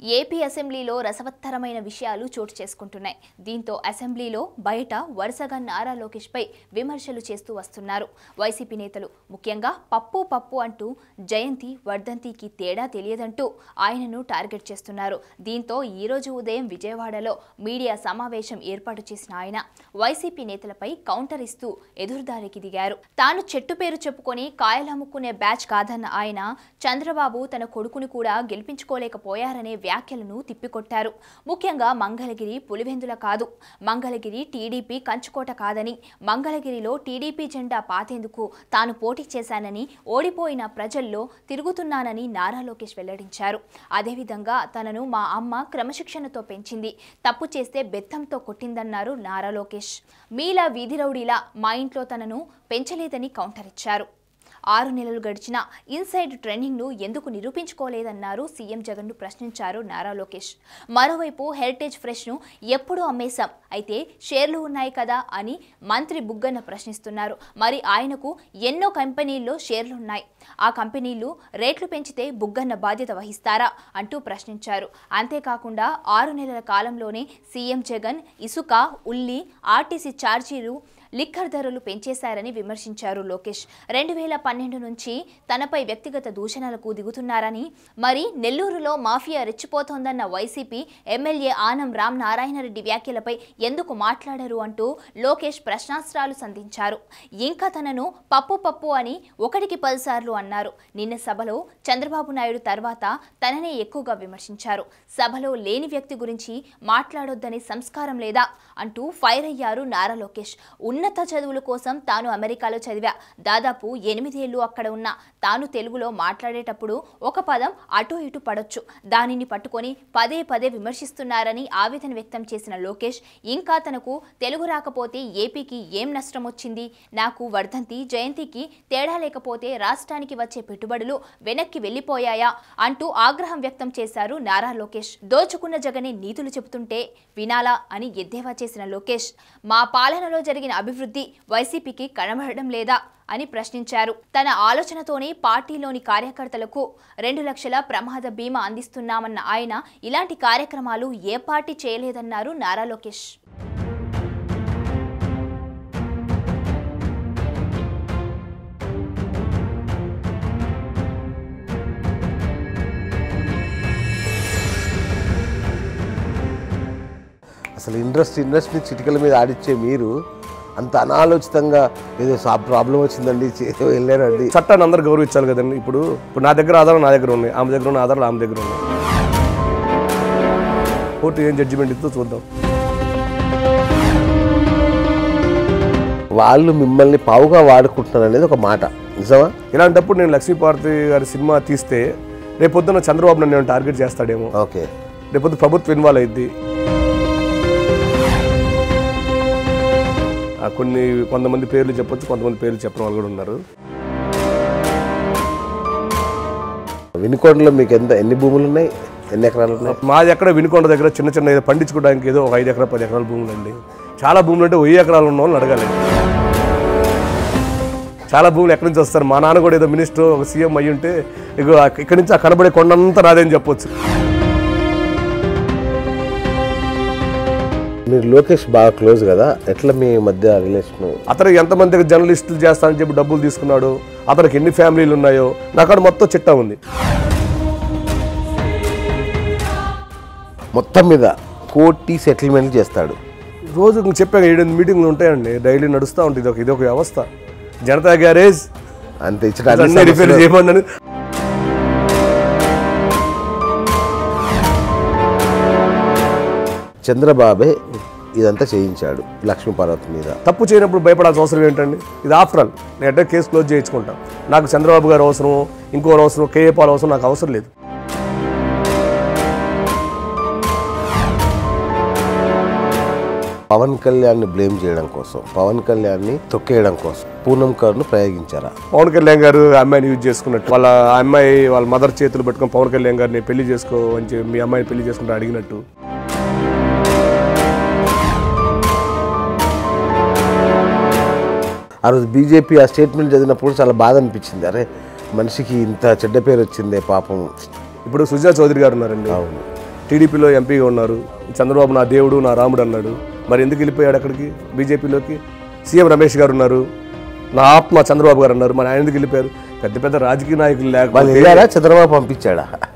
AP అసెంబ్లీలో రసవత్తరమైన విషయాలు చోటు చేసుకుంటున్నాయి దీంతో అసెంబ్లీలో బయట వరుసగా నారా లోకేష్ పై విమర్శలు చేస్తూ వస్తున్నారు వైసీపీ నేతలు ముఖ్యంగా పప్పు పప్పు అంటూ జయంతి వర్ధంతికి తేడా తెలియదంటూ ఆయనను టార్గెట్ చేస్తున్నారు దీంతో ఈ రోజు ఉదయం విజయవాడలో మీడియా సమావేశం ఏర్పాటు చేసిన ఆయన వైసీపీ నేతలపై కౌంటర్ ఇస్తూ ఎదురుదారికి దిగారు తాను చెట్టు పేరు చెప్పుకొని కాయలమ్ముకునే బ్యాచ్ కాదన్న ఆయన చంద్రబాబు తన కొడుకుని కూడా గెలిపించుకోలేకపోయారనే వ్యాఖ్యలను తిప్పికొట్టారు ముఖ్యంగా మంగళగిరి పులివెందుల కాదు మంగళగిరి టీడీపీ కంచుకోట కాదని మంగళగిరిలో టీడీపీ జెండా పాతేందుకు తాను పోటీ చేశానని ఓడిపోయిన ప్రజల్లో తిరుగుతున్నానని నారా లోకేష్ వెల్లడించారు అదేవిధంగా తనను మా అమ్మ క్రమశిక్షణతో పెంచింది తప్పు చేస్తే బెత్తంతో కొట్టిందన్నారు నారా లోకేష్ మీలా వీధి రౌడీలా మా ఇంట్లో తనను పెంచలేదని కౌంటర్ ఇచ్చారు ఆరు నెలలు గడిచినా ఇన్సైడ్ ట్రెండింగ్ను ఎందుకు నిరూపించుకోలేదన్నారు సీఎం జగన్ను ప్రశ్నించారు నారా లోకేష్ మరోవైపు హెరిటేజ్ ఫ్రెష్ను ఎప్పుడూ అమ్మేశాం అయితే షేర్లు ఉన్నాయి కదా అని మంత్రి బుగ్గన్న ప్రశ్నిస్తున్నారు మరి ఆయనకు ఎన్నో కంపెనీల్లో షేర్లున్నాయి ఆ కంపెనీలు రేట్లు పెంచితే బుగ్గన్న బాధ్యత వహిస్తారా అంటూ ప్రశ్నించారు అంతేకాకుండా ఆరు నెలల కాలంలోనే సీఎం జగన్ ఇసుక ఉల్లి ఆర్టీసీ ఛార్జీలు లిక్కర్ ధరలు పెంచేశారని విమర్శించారు లోకేష్ రెండు వేల పన్నెండు నుంచి తనపై వ్యక్తిగత దూషణలకు దిగుతున్నారని మరి నెల్లూరులో మాఫియా రెచ్చిపోతోందన్న వైసీపీ ఎమ్మెల్యే ఆనం రామ్ నారాయణరెడ్డి వ్యాఖ్యలపై ఎందుకు మాట్లాడరు అంటూ లోకేష్ ప్రశ్నాస్త్రాలు సంధించారు ఇంకా తనను పప్పు పప్పు అని ఒకటికి పదిసార్లు అన్నారు నిన్న సభలో చంద్రబాబు నాయుడు తర్వాత తననే ఎక్కువగా విమర్శించారు సభలో లేని వ్యక్తి గురించి మాట్లాడొద్దనే సంస్కారం లేదా అంటూ ఫైర్ అయ్యారు నారా లోకేష్ ఉన్నత చదువుల కోసం తాను అమెరికాలో చదివా దాదాపు ఎనిమిదేళ్లు అక్కడ ఉన్న తాను తెలుగులో మాట్లాడేటప్పుడు ఒక పదం అటు ఇటు పడొచ్చు దానిని పట్టుకొని పదే పదే విమర్శిస్తున్నారని ఆవేదన వ్యక్తం చేసిన లోకేష్ ఇంకా తనకు తెలుగు రాకపోతే ఏపీకి ఏం నష్టం వచ్చింది నాకు వర్ధంతి జయంతికి తేడా లేకపోతే రాష్ట్రానికి వచ్చే పెట్టుబడులు వెనక్కి వెళ్లిపోయాయా అంటూ ఆగ్రహం వ్యక్తం చేశారు నారా లోకేష్ దోచుకున్న జగనే నీతులు చెబుతుంటే వినాలా అని ఎద్దేవా చేసిన లోకేష్ మా పాలనలో జరిగిన అభివృద్ధి వైసీపీకి కనబడడం లేదా అని ప్రశ్నించారు తన ఆలోచనతోనే పార్టీలోని కార్యకర్తలకు రెండు లక్షల ప్రమాద బీమా అందిస్తున్నామన్న ఆయన ఇలాంటి కార్యక్రమాలు ఏ పార్టీ చేయలేదన్నారు నారా లోకేష్ అసలు ఇండస్ట్రీ ఇండస్ట్రీ చిటికల మీద ఆడిచ్చే మీరు అంత అనాలోచితంగా ఏదో సా ప్రాబ్లం వచ్చిందండి చేతో వెళ్ళారండి చట్టాన్ని అందరూ గౌరవించాలి కదండి ఇప్పుడు ఇప్పుడు నా దగ్గర ఆధారం నా దగ్గర ఉన్నాయి ఆమె దగ్గర ఉన్న ఆధారాలు ఆమె దగ్గర ఉన్నాయి కోర్టు ఏం జడ్జిమెంట్ ఇస్తుందో చూద్దాం వాళ్ళు మిమ్మల్ని పావుగా వాడుకుంటున్నారు అనేది ఒక మాట నిజమా ఇలాంటప్పుడు నేను లక్ష్మీపార్వతి గారి సినిమా తీస్తే రేపొద్దున చంద్రబాబు నన్ను నేను టార్గెట్ చేస్తాడేమో ఓకే రేపొద్దు ప్రభుత్వం ఇన్వాల్వ్ అయింది కొన్ని కొంతమంది పేర్లు చెప్పొచ్చు కొంతమంది పేర్లు చెప్పిన వాళ్ళు కూడా ఉన్నారు వినుకొండలో మీకు ఎంత ఎన్ని భూములు ఉన్నాయి ఎన్ని ఎకరాలు ఉన్నాయి మాది ఎక్కడ వినుకొండ దగ్గర చిన్న చిన్న ఏదో పండించుకోవడానికి ఏదో ఒక ఐదు ఎకరాలు పది ఎకరాల భూములు అండి చాలా భూములు అంటే వెయ్యి ఎకరాలు ఉన్న వాళ్ళని అడగాలి చాలా భూములు ఎక్కడి నుంచి వస్తారు మా నాన్న కూడా ఏదో మినిస్టర్ ఒక సీఎం అయ్యి ఉంటే ఇగో ఇక్కడి నుంచి ఆ కనబడే కొండంతా నాదని చెప్పొచ్చు మీరు లోకేష్ బాగా క్లోజ్ కదా ఎట్లా మీ మధ్య రిలేషన్ అతను ఎంతమంది జర్నలిస్టులు చేస్తానని చెప్పి డబ్బులు తీసుకున్నాడు అతనికి ఎన్ని ఫ్యామిలీలు ఉన్నాయో నాకు అక్కడ మొత్తం చిట్టా ఉంది మొత్తం మీద కోటి సెటిల్మెంట్ చేస్తాడు రోజు ఇంక చెప్పాను ఏడెనిమిది మీటింగ్లు ఉంటాయండి డైలీ నడుస్తూ ఉంటుంది ఇది ఒక ఇది ఒక వ్యవస్థ జనతా గ్యారేజ్ అంత ఇచ్చిన అన్ని అన్ని రిపేర్ సమస్యలు- చేయమన్నాను చంద్రబాబే ఇదంతా చేయించాడు లక్ష్మీ పార్వతి మీద తప్పు చేయనప్పుడు భయపడాల్సిన అవసరం ఏంటండి ఇది ఆఫ్టర్ ఆల్ నేను అంటే కేసు క్లోజ్ చేయించుకుంటాను నాకు చంద్రబాబు గారు అవసరం ఇంకో అవసరం కేఏ పాల్ అవసరం నాకు అవసరం లేదు పవన్ కళ్యాణ్ని బ్లేమ్ చేయడం కోసం పవన్ కళ్యాణ్ని తొక్కేయడం కోసం పూనం కర్ను ప్రయోగించారా పవన్ కళ్యాణ్ గారు ఆ అమ్మాయిని యూజ్ చేసుకున్నట్టు వాళ్ళ ఆ అమ్మాయి వాళ్ళ మదర్ చేతులు పెట్టుకొని పవన్ కళ్యాణ్ గారిని పెళ్లి చేసుకో అని చెప్పి మీ అమ్మాయిని పెళ్లి చేసుకుంటే అడిగినట్టు ఆ రోజు బీజేపీ ఆ స్టేట్మెంట్ చదివినప్పుడు చాలా బాధ అనిపించింది అరే మనిషికి ఇంత చెడ్డ పేరు వచ్చిందే పాపం ఇప్పుడు సుజనా చౌదరి గారు ఉన్నారండి అవును టీడీపీలో ఎంపీగా ఉన్నారు చంద్రబాబు నా దేవుడు నా రాముడు అన్నాడు మరి ఎందుకు వెళ్ళిపోయాడు అక్కడికి బీజేపీలోకి సీఎం రమేష్ గారు ఉన్నారు నా ఆత్మ చంద్రబాబు గారు అన్నారు మరి ఆయన ఎందుకు వెళ్ళిపోయారు పెద్ద పెద్ద రాజకీయ నాయకులు వాళ్ళు లేకపోతే వెళ్ళారా చంద్రబాబు పంపించాడా